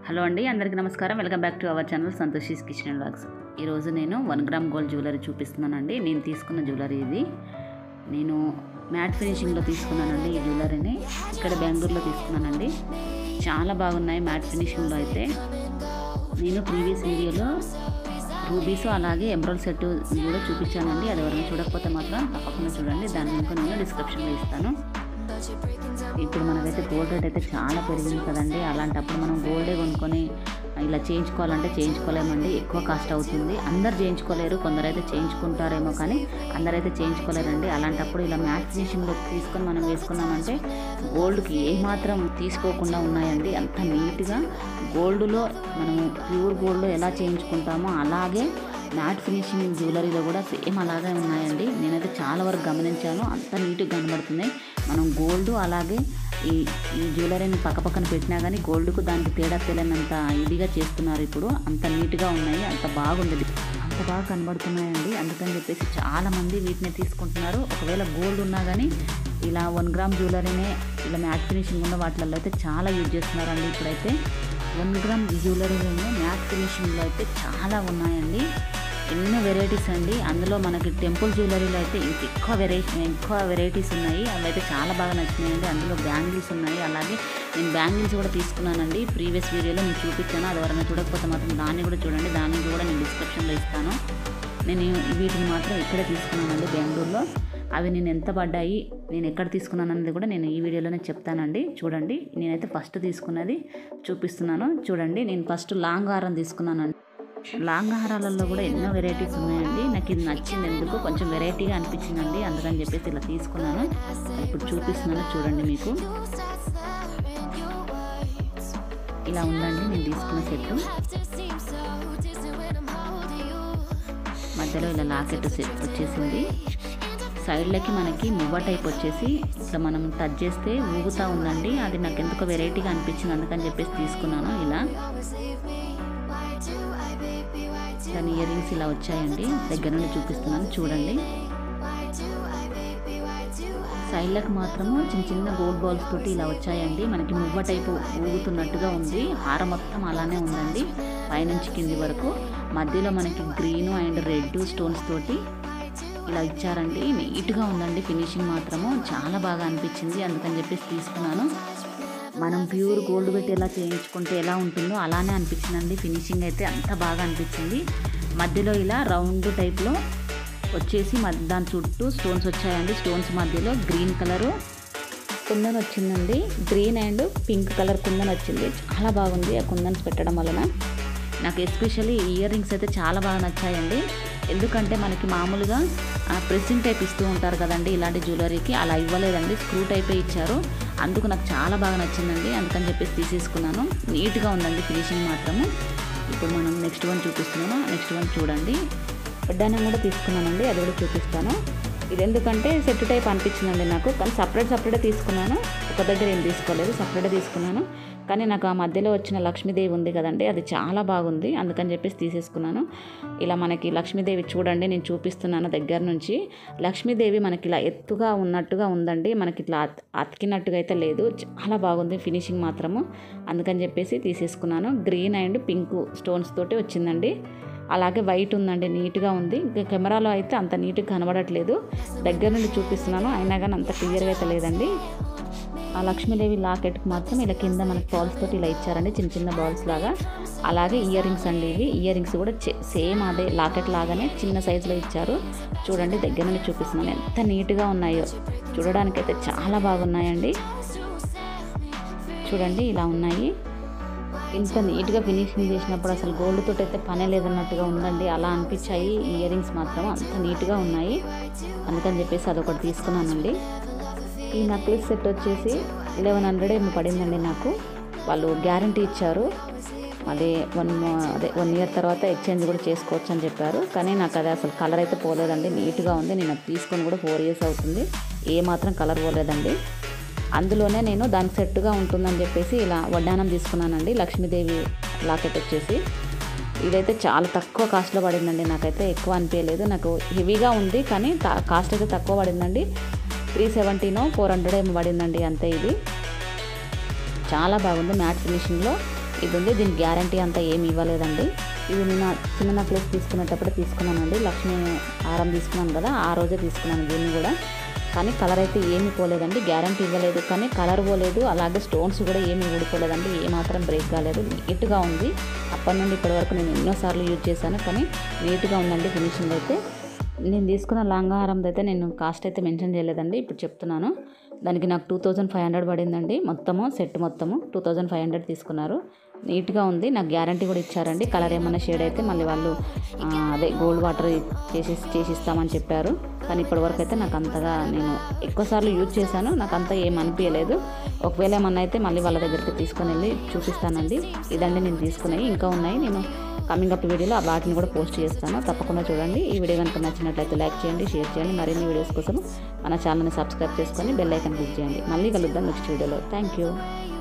hello అండి అందరికీ నమస్కారం welcome back to our channel Santoshi's kitchen and vlogs ఈరోజు నేను వన్ గ్రామ్ గోల్డ్ జ్యువెలరీ చూపిస్తున్నానండి నేను తీసుకున్న జ్యువెలరీ ఇది నేను మ్యాట్ ఫినిషింగ్లో తీసుకున్నానండి ఈ జ్యువెలరీని ఇక్కడ బెంగళూరులో తీసుకున్నానండి చాలా బాగున్నాయి మ్యాట్ ఫినిషింగ్లో అయితే నేను ప్రీవియస్ వీడియోలో రూబీస్ అలాగే ఎమరాల్డ్ సెట్ కూడా చూపించానండి అది ఎవరైనా చూడకపోతే మాత్రం తప్పకుండా చూడండి దాని లింక్ నేను డిస్క్రిప్షన్లో ఇస్తాను ఇప్పుడు మనకైతే గోల్డ్ రేట్ అయితే చాలా పెరిగింది కదండి అలాంటప్పుడు మనం గోల్డే కొనుక్కొని ఇలా చేయించుకోవాలంటే చేయించుకోలేమండి ఎక్కువ కాస్ట్ అవుతుంది అందరు చేయించుకోలేరు కొందరైతే చేయించుకుంటారేమో కానీ అందరైతే చేయించుకోలేరండి అలాంటప్పుడు ఇలా మ్యాట్ ఫినిషింగ్లో తీసుకొని మనం వేసుకున్నామంటే గోల్డ్కి ఏమాత్రం తీసుకోకుండా ఉన్నాయండి అంత నీట్గా గోల్డ్లో మనము ప్యూర్ గోల్డ్ ఎలా చేయించుకుంటామో అలాగే మ్యాట్ ఫినిషింగ్ జ్యువెలరీలో కూడా సేమ్ అలాగే ఉన్నాయండి నేనైతే చాలా వరకు గమనించాను అంత నీట్గా కనబడుతున్నాయి మనం గోల్డ్ అలాగే ఈ ఈ జ్యువెలరీని పక్క పక్కన పెట్టినా కానీ గోల్డ్కు దానికి తేడా తెలియనంత ఇదిగా చేస్తున్నారు ఇప్పుడు అంత నీట్గా ఉన్నాయి అంత బాగుంది అంత బాగా కనబడుతున్నాయండి అందుకని చెప్పేసి చాలామంది వీటిని తీసుకుంటున్నారు ఒకవేళ గోల్డ్ ఉన్నా కానీ ఇలా వన్ గ్రామ్ జ్యువెలరీనే ఇలా మ్యాట్ ఫినిషింగ్ ఉన్న వాటిల్లో అయితే చాలా యూజ్ చేస్తున్నారండి ఇప్పుడైతే వన్ గ్రామ్ జ్యువెలరీలోనే మ్యాట్ ఫినిషింగ్లో అయితే చాలా ఉన్నాయండి ఎన్నో వెరైటీస్ అండి అందులో మనకి టెంపుల్ జ్యువెలరీలో అయితే ఇంక ఎక్కువ వెరైటీ ఎక్కువ వెరైటీస్ ఉన్నాయి అవి అయితే చాలా బాగా నచ్చినాయండి అందులో బ్యాంగిల్స్ ఉన్నాయి అలాగే నేను బ్యాంగిల్స్ కూడా తీసుకున్నానండి ప్రీవియస్ వీడియోలో నేను చూపించాను అది ఎవరైనా చూడకపోతే మాత్రం దాన్ని కూడా చూడండి దాన్ని కూడా నేను డిస్క్రిప్షన్లో ఇస్తాను నేను వీటిని మాత్రం ఇక్కడే తీసుకున్నానండి బెంగళూరులో అవి నేను ఎంత పడ్డాయి నేను ఎక్కడ తీసుకున్నాను అనేది కూడా నేను ఈ వీడియోలోనే చెప్తానండి చూడండి నేనైతే ఫస్ట్ తీసుకున్నది చూపిస్తున్నాను చూడండి నేను ఫస్ట్ లాంగ్ హారం తీసుకున్నానండి లాంగ్ హారాలలో కూడా ఎన్నో వెరైటీస్ ఉన్నాయండి నాకు ఇది నచ్చింది ఎందుకు కొంచెం వెరైటీగా అనిపించిందండి అందుకని చెప్పేసి ఇలా తీసుకున్నాను ఇప్పుడు చూపిస్తున్నాను చూడండి మీకు ఇలా ఉందండి నేను తీసుకున్న సెట్ మధ్యలో ఇలా లాకెట్ సెట్ వచ్చేసింది సైడ్లకి మనకి మువ్వ టైప్ వచ్చేసి ఇట్లా మనం టచ్ చేస్తే ఊగుతూ ఉందండి అది నాకు ఎందుకో వెరైటీగా అనిపించింది అందుకని చెప్పేసి తీసుకున్నాను ఇలా దాని ఇయర్ రింగ్స్ ఇలా వచ్చాయండి దగ్గర నుండి చూపిస్తున్నాను చూడండి సైడ్లకు మాత్రము చిన్న చిన్న గోల్డ్ బాల్స్ తోటి ఇలా వచ్చాయండి మనకి మువ్వ టైపు ఊగుతున్నట్టుగా ఉంది హారం మొత్తం అలానే ఉందండి పైనుంచి కింది వరకు మధ్యలో మనకి గ్రీన్ అండ్ రెడ్ స్టోన్స్ తోటి ఇలా ఇచ్చారండి నీట్గా ఉందండి ఫినిషింగ్ మాత్రము చాలా బాగా అనిపించింది అందుకని చెప్పేసి తీసుకున్నాను మనం ప్యూర్ గోల్డ్ పెట్టి ఎలా చేయించుకుంటే ఎలా ఉంటుందో అలానే అనిపించిందండి ఫినిషింగ్ అయితే అంత బాగా అనిపించింది మధ్యలో ఇలా రౌండ్ టైప్లో వచ్చేసి దాని చుట్టూ స్టోన్స్ వచ్చాయండి స్టోన్స్ మధ్యలో గ్రీన్ కలరు కుందన్ వచ్చిందండి green and pink colour kundan వచ్చింది చాలా బాగుంది ఆ కుందన్స్ పెట్టడం వలన నాకు ఎస్పెషల్లీ ఇయర్ రింగ్స్ అయితే చాలా బాగా నచ్చాయండి ఎందుకంటే మనకి మామూలుగా ప్రెస్సింగ్ టైప్ ఇస్తూ ఉంటారు కదండి ఇలాంటి జ్యువెలరీకి అలా ఇవ్వలేదండి స్క్రూ టైపే ఇచ్చారు అందుకు నాకు చాలా బాగా నచ్చిందండి అందుకని చెప్పేసి తీసేసుకున్నాను నీట్గా ఉందండి ఫినిషింగ్ మాత్రము ఇప్పుడు మనం నెక్స్ట్ వన్ చూపిస్తున్నాను నెక్స్ట్ వన్ చూడండి వడ్డానం కూడా తీసుకున్నానండి అది కూడా చూపిస్తాను ఇది ఎందుకంటే సెట్ టైప్ అనిపించిందండి నాకు కానీ సపరేట్ సపరేట్ తీసుకున్నాను ఒక దగ్గర ఏం తీసుకోలేదు సపరేట్ తీసుకున్నాను కానీ నాకు ఆ మధ్యలో వచ్చిన లక్ష్మీదేవి ఉంది కదండి అది చాలా బాగుంది అందుకని చెప్పేసి తీసేసుకున్నాను ఇలా మనకి లక్ష్మీదేవి చూడండి నేను చూపిస్తున్నాను దగ్గర నుంచి లక్ష్మీదేవి మనకి ఇలా ఎత్తుగా ఉన్నట్టుగా ఉందండి మనకి ఇట్లా అతికినట్టుగా అయితే లేదు చాలా బాగుంది ఫినిషింగ్ మాత్రము అందుకని చెప్పేసి తీసేసుకున్నాను గ్రీన్ అండ్ పింక్ స్టోన్స్ తోటి వచ్చిందండి అలాగే వైట్ ఉందండి నీట్గా ఉంది ఇంకా కెమెరాలో అయితే అంత నీట్గా కనబడట్లేదు దగ్గర నుండి చూపిస్తున్నాను అయినా కానీ అంత క్లియర్గా అయితే లేదండి ఆ లక్ష్మీదేవి లాకెట్కి మాత్రం ఇలా కింద మనకి బాల్స్ తోటి ఇలా ఇచ్చారండి చిన్న చిన్న బాల్స్ లాగా అలాగే ఇయర్ రింగ్స్ అండి ఇవి ఇయర్ రింగ్స్ కూడా సేమ్ అదే లాకెట్ లాగానే చిన్న సైజులో ఇచ్చారు చూడండి దగ్గర నుండి చూపిస్తున్నాను ఎంత నీట్గా ఉన్నాయో చూడడానికైతే చాలా బాగున్నాయండి చూడండి ఇలా ఉన్నాయి ఇంత నీట్గా ఫినిషింగ్ చేసినప్పుడు అసలు గోల్డ్ తోటి అయితే పనే లేదన్నట్టుగా ఉందండి అలా అనిపించాయి ఇయర్ రింగ్స్ మాత్రం అంత నీట్గా ఉన్నాయి అందుకని చెప్పేసి అదొకటి తీసుకున్నానండి ఈ నెక్లెస్ సెట్ వచ్చేసి లెవెన్ హండ్రెడ్ ఏమో పడిందండి నాకు వాళ్ళు గ్యారంటీ ఇచ్చారు అదే వన్ అదే వన్ ఇయర్ తర్వాత ఎక్స్చేంజ్ కూడా చేసుకోవచ్చు అని చెప్పారు కానీ నాకు అది అసలు కలర్ అయితే పోలేదండి నీట్గా ఉంది నేను అది తీసుకొని కూడా ఫోర్ ఇయర్స్ అవుతుంది ఏ మాత్రం కలర్ పోలేదండి అందులోనే నేను దానికి సెట్గా ఉంటుందని చెప్పేసి ఇలా వడ్డానం తీసుకున్నానండి లక్ష్మీదేవి లాకెట్ వచ్చేసి ఇదైతే చాలా తక్కువ కాస్ట్లో పడిందండి నాకైతే ఎక్కువ అనిపించలేదు నాకు హెవీగా ఉంది కానీ కాస్ట్ అయితే తక్కువ పడిందండి త్రీ సెవెంటీనో ఫోర్ హండ్రెడ్ ఏమో పడిందండి అంతే ఇది చాలా బాగుంది మ్యాట్ ఫినిషింగ్లో ఇది ఉంది దీని గ్యారంటీ అంతా ఏమి ఇవ్వలేదండి ఇది నేను చిన్న నెక్లెస్ తీసుకునేటప్పుడు తీసుకున్నానండి లక్ష్మీ హారం తీసుకున్నాను కదా ఆ రోజే తీసుకున్నాను దీన్ని కూడా కానీ కలర్ అయితే ఏమీ పోలేదండి గ్యారంటీ ఇవ్వలేదు కానీ కలర్ పోలేదు అలాగే స్టోన్స్ కూడా ఏమీ ఊడిపోలేదండి ఏమాత్రం బ్రేక్ కాలేదు నీట్గా ఉంది అప్పటి నుండి ఇప్పటి వరకు నేను ఎన్నోసార్లు యూజ్ చేశాను కానీ నీట్గా ఉందండి ఫినిషింగ్ అయితే నేను తీసుకున్న లాంగా హారంది అయితే నేను కాస్ట్ అయితే మెన్షన్ చేయలేదండి ఇప్పుడు చెప్తున్నాను దానికి నాకు టూ థౌజండ్ ఫైవ్ హండ్రెడ్ పడిందండి మొత్తము సెట్ మొత్తము టూ థౌజండ్ ఫైవ్ హండ్రెడ్ తీసుకున్నారు నీట్గా ఉంది నాకు గ్యారంటీ కూడా ఇచ్చారండి కలర్ ఏమైనా షేడ్ అయితే మళ్ళీ వాళ్ళు ఆ, అదే గోల్డ్ వాటర్ చేసి చేసిస్తామని చెప్పారు కానీ ఇప్పటివరకు అయితే నాకు అంతగా నేను ఎక్కువసార్లు యూజ్ చేశాను నాకు అంత ఏం అనిపించలేదు ఒకవేళ ఏమన్నా అయితే మళ్ళీ వాళ్ళ దగ్గరికి తీసుకొని వెళ్ళి చూపిస్తానండి ఇదండి నేను తీసుకున్నాయి ఇంకా ఉన్నాయి నేను కమింగ్ అప్ వీడియోలో ఆ వాటిని కూడా పోస్ట్ చేస్తాను తప్పకుండా చూడండి ఈ వీడియో కనుక నచ్చినట్లయితే లైక్ చేయండి షేర్ చేయండి మరిన్ని వీడియోస్ కోసం మన ఛానల్ని సబ్స్క్రైబ్ చేసుకొని బెల్ ఐకాన్ క్లిక్ చేయండి మళ్ళీ కలుద్దాం నెక్స్ట్ వీడియోలో థ్యాంక్ యూ